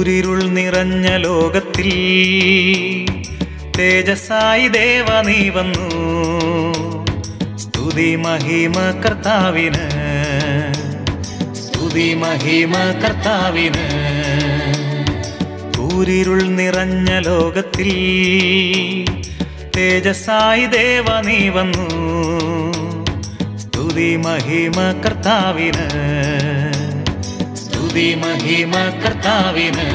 കൂരിരുൾ നിറഞ്ഞ ലോകത്തിൽ തേജസായി ദേവ നീ വന്നു സ്തുതി മഹിമ കർത്താവിന് സ്തുതി മഹിമ കർത്താവിന് കൂരിരുൾ നിറഞ്ഞ ലോകത്തിൽ തേജസായി ദേവ നീ വന്നു സ്തുതി മഹിമ കർത്താവിന് സ്തുതി മഹിമ കർത്താവിന്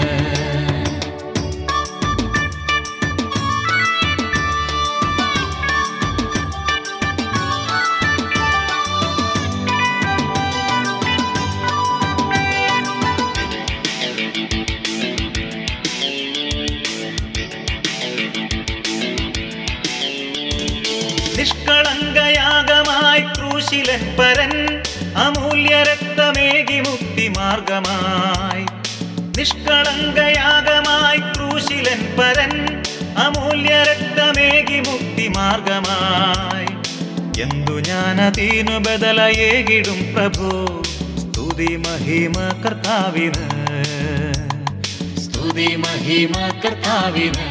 നിഷ്കളങ്കയാഗമായി ക്രൂശിലൻ പരൻ അമൂല്യ രക്തമേകി മുക്തി മാർഗമായി നിഷ്കളങ്കയാഗമായി ക്രൂശിലൻ പരൻ അമൂല്യ രക്തമേകി മുക്തി മാർഗമായി എന്തു ഞാനതീനു ബദലയേകിടും പ്രഭു സ്തുതി മഹിമ കർത്താവിന് സ്തുതി മഹിമ കർത്താവിന്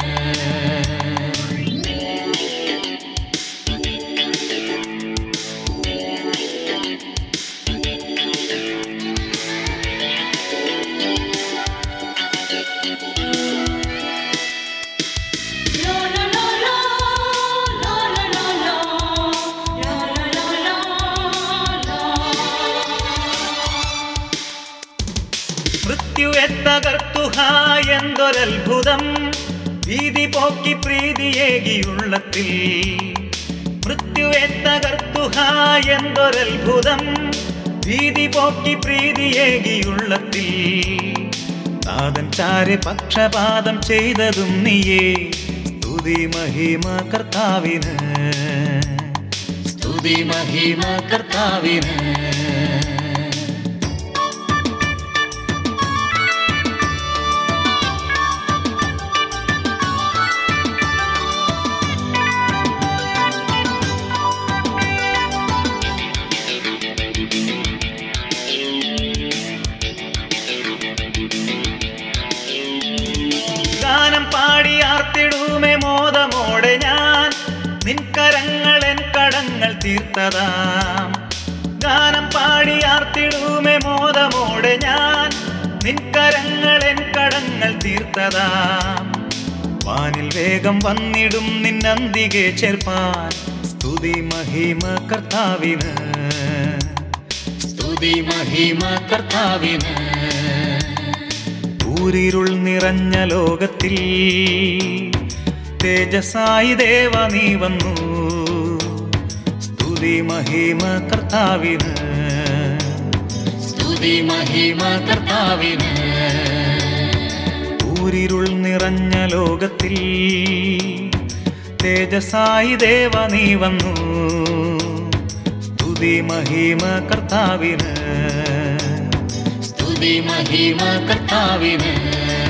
La la la la, la la la la, la la la la, മൃത്യുവെ തകർത്തു ഹായെന്തൊരത്ഭുതം ഭീതി പോക്കി പ്രീതിയേകിയുള്ളത്തിൽ മൃത്യുവെ തകർത്തു ഹായെന്തൊരത്ഭുതം ഭീതി പോക്കി പ്രീതിയേകിയുള്ളത്തിൽ താതൻ ചാരെ പക്ഷപാതം ചെയ്തതും നീയേ സ്തുതി മഹിമ കർത്താവിന് സ്തുതി മഹിമ കർത്താവിന് ഗാനം പാടി ആർത്തിടുമേ മോദമോടെ ഞാൻ നിൻകരങ്ങൾ എൻ കടങ്ങൾ തീർത്തതാം ഗാനം പാടി ആർത്തിടുമേ മോദമോടെ ഞാൻ നിൻകരങ്ങൾ എൻ കടങ്ങൾ തീർത്തതാം വാനിൽ വേഗം വന്നിടും നിന്നന്തികെ ചേർപ്പാൻ സ്തുതി മഹിമ കർത്താവിന് സ്തുതി മഹിമ കർത്താവിന് ഊരിരുൾ നിറഞ്ഞ ലോകത്തിൽ തേജസായി ദേവ നീ വന്നു സ്തുതി മഹിമ കർത്താവിന് സ്തുതി മഹിമ കർത്താവിന് ഊരിരുൾ നിറഞ്ഞ ലോകത്തിൽ തേജസായി ദേവ നീ വന്നു സ്തുതി മഹിമ കർത്താവിന് സ്തുതി മഹിമ കർത്താവിന്